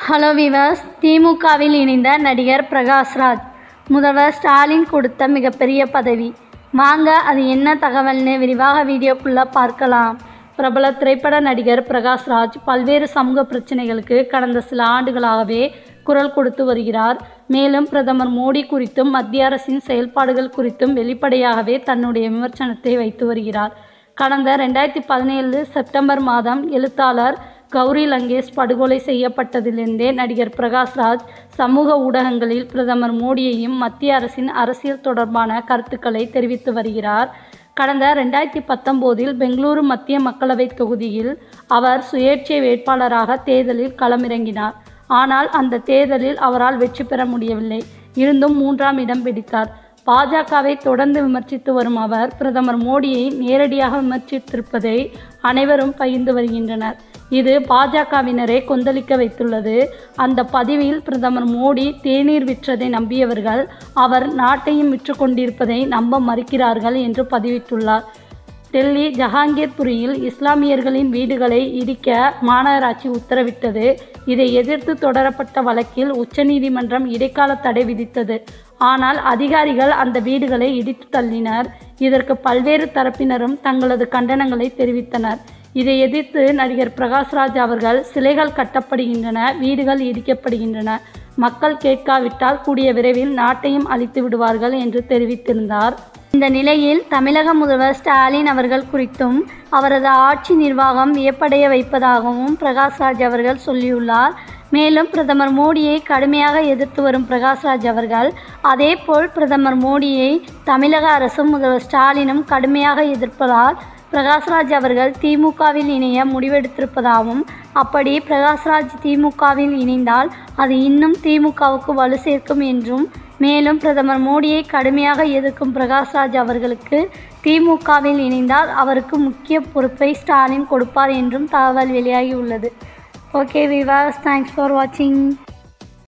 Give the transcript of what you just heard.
hello viewers திமுகவில் இணைந்த நடிகர் பிரகாஷ்ராஜ் முதல்வர் ஸ்டாலின் கொடுத்த மிகப்பெரிய பதவி வாங்க அது என்ன தகவல்னு விரிவாக வீடியோக்குள்ளே பார்க்கலாம் பிரபல திரைப்பட நடிகர் பிரகாஷ்ராஜ் பல்வேறு சமூக பிரச்சனைகளுக்கு கடந்த சில ஆண்டுகளாகவே குரல் கொடுத்து வருகிறார் மேலும் பிரதமர் மோடி குறித்தும் மத்திய அரசின் செயல்பாடுகள் குறித்தும் வெளிப்படையாகவே தன்னுடைய விமர்சனத்தை வைத்து வருகிறார் கடந்த ரெண்டாயிரத்தி பதினேழு செப்டம்பர் மாதம் எழுத்தாளர் கௌரி லங்கேஷ் படுகொலை செய்யப்பட்டதிலிருந்தே நடிகர் பிரகாஷ்ராஜ் சமூக ஊடகங்களில் பிரதமர் மோடியையும் மத்திய அரசின் அரசியல் தொடர்பான கருத்துக்களை தெரிவித்து வருகிறார் கடந்த ரெண்டாயிரத்தி பத்தொம்போதில் பெங்களூரு மத்திய மக்களவைத் தொகுதியில் அவர் சுயேட்சை வேட்பாளராக தேர்தலில் களமிறங்கினார் ஆனால் அந்த தேர்தலில் அவரால் வெற்றி பெற முடியவில்லை இருந்தும் மூன்றாம் இடம் பிடித்தார் பாஜகவை தொடர்ந்து விமர்சித்து வரும் அவர் பிரதமர் மோடியை நேரடியாக விமர்சித்திருப்பதை அனைவரும் பகிர்ந்து வருகின்றனர் இது பாஜகவினரை கொந்தளிக்க வைத்துள்ளது அந்த பதிவில் பிரதமர் மோடி தேநீர் விற்றதை நம்பியவர்கள் அவர் நாட்டையும் விற்று கொண்டிருப்பதை நம்ப மறுக்கிறார்கள் என்று பதிவிட்டுள்ளார் டெல்லி ஜஹாங்கீர்புரியில் இஸ்லாமியர்களின் வீடுகளை இடிக்க மாநகராட்சி உத்தரவிட்டது இதை எதிர்த்து தொடரப்பட்ட வழக்கில் உச்சநீதிமன்றம் இடைக்கால தடை விதித்தது ஆனால் அதிகாரிகள் அந்த வீடுகளை இடித்து தள்ளினர் இதற்கு பல்வேறு தரப்பினரும் தங்களது கண்டனங்களை தெரிவித்தனர் இதை எதிர்த்து நடிகர் பிரகாஷ்ராஜ் அவர்கள் சிலைகள் கட்டப்படுகின்றன வீடுகள் இடிக்கப்படுகின்றன மக்கள் கேட்காவிட்டால் கூடிய விரைவில் நாட்டையும் அழித்து விடுவார்கள் என்று தெரிவித்திருந்தார் இந்த நிலையில் தமிழக முதல்வர் ஸ்டாலின் அவர்கள் குறித்தும் அவரது ஆட்சி நிர்வாகம் வியப்படைய வைப்பதாகவும் பிரகாஷ்ராஜ் அவர்கள் சொல்லியுள்ளார் மேலும் பிரதமர் மோடியை கடுமையாக எதிர்த்து வரும் பிரகாஷ்ராஜ் அவர்கள் அதேபோல் பிரதமர் மோடியை தமிழக அரசும் முதல்வர் ஸ்டாலினும் கடுமையாக எதிர்ப்பதால் பிரகாஷ்ராஜ் அவர்கள் திமுகவில் இணைய முடிவெடுத்திருப்பதாகவும் அப்படி பிரகாஷ்ராஜ் திமுகவில் இணைந்தால் அது இன்னும் திமுகவுக்கு வலு சேர்க்கும் என்றும் மேலும் பிரதமர் மோடியை கடுமையாக எதிர்க்கும் பிரகாஷ்ராஜ் அவர்களுக்கு திமுகவில் இணைந்தால் அவருக்கு முக்கிய பொறுப்பை ஸ்டாலின் கொடுப்பார் என்றும் தகவல் வெளியாகியுள்ளது ஓகே விவாஸ் தேங்க்ஸ் ஃபார் வாட்சிங்